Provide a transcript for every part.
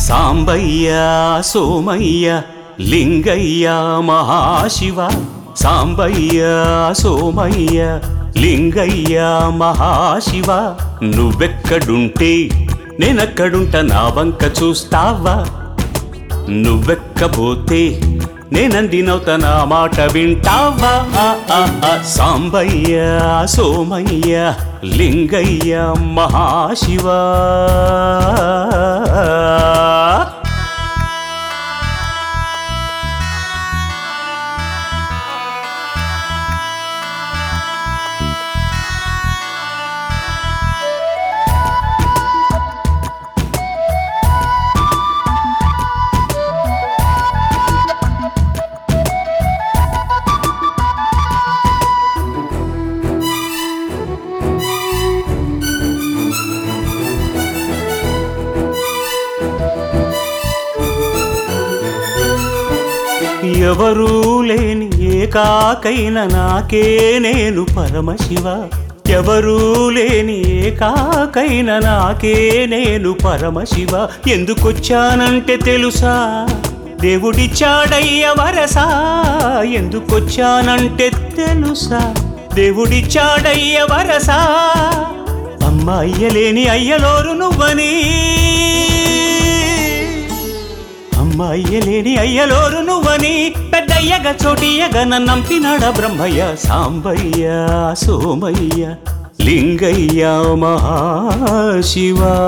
సాంబయ్య సోమయ్య లింగయ్య మహాశివ సాంబయ్య సోమయ్య లింగయ్య మహాశివ నువ్వెక్కడుంటే నేనక్కడుంట నా వంక చూస్తావా నువ్వెక్కబోతే నేనందినవుత నా మాట వింటావా ఆ, ఆ, ఆ. సాంబయ్య సోమయ్య లింగయ్య మహాశివ ఎవరూ లేని ఏకాకైన నాకే నేను పరమశివ ఎవరూ లేని ఏకాకైన నాకే నేను పరమశివ ఎందుకొచ్చానంటే తెలుసా దేవుడిచ్చాడయ్య వరసా ఎందుకొచ్చానంటే తెలుసా దేవుడిచ్చాడయ్య వరసా అమ్మ అయ్యలేని అయ్యలోరు నువ్వని అమ్మ అయ్యలేని అయ్యలోరు నువ్వని పెద్దయ్యగా చోటియ్యగా నన్నంపినాడ బ్రహ్మయ్య సాంబయ్య సోమయ్య లింగయ్య మహాశివా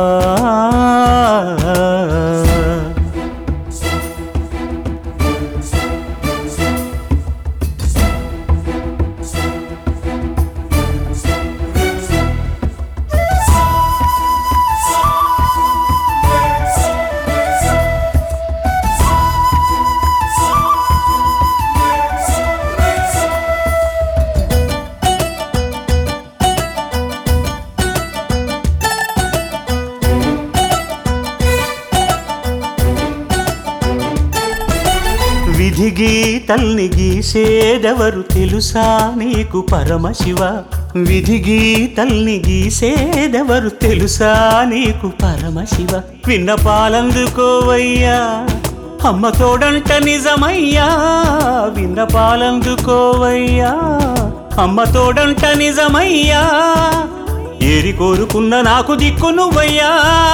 విధి గీతల్ని గీసేదెవరు తెలుసా నీకు పరమశివ విధి గీతల్ని గీసేదెవరు తెలుసా నీకు పరమశివ విన్న పాలందుకోవయ్యా అమ్మ తోడంట నిజమయ్యా విన్న పాలందుకోవయ్యా అమ్మ తోడంట నిజమయ్యా ఏరి కోరుకున్న నాకు దిక్కు నువ్వయ్యా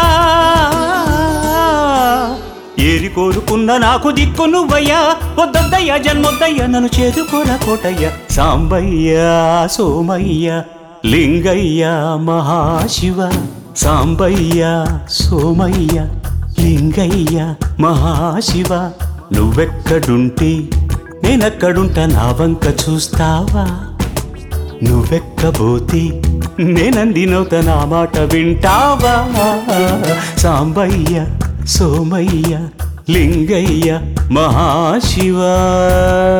ఏరి కోరుకున్న నాకు దిక్కు నువ్వయ్యా వద్దొద్దయ్యా జన్మొద్దయ్యా నన్ను చేదుకోరా కోటయ్య సాంబయ్య సోమయ్య లింగయ్య మహాశివ సాంబయ్య సోమయ్య లింగయ్య మహాశివ నువ్వెక్కడుంటే నేనక్కడుంటా నా వంక చూస్తావా నువ్వెక్కబోతే నేనందినవుత నా మాట వింటావా సాంబయ్య సోమయ్య లింగయ్య మహాశివా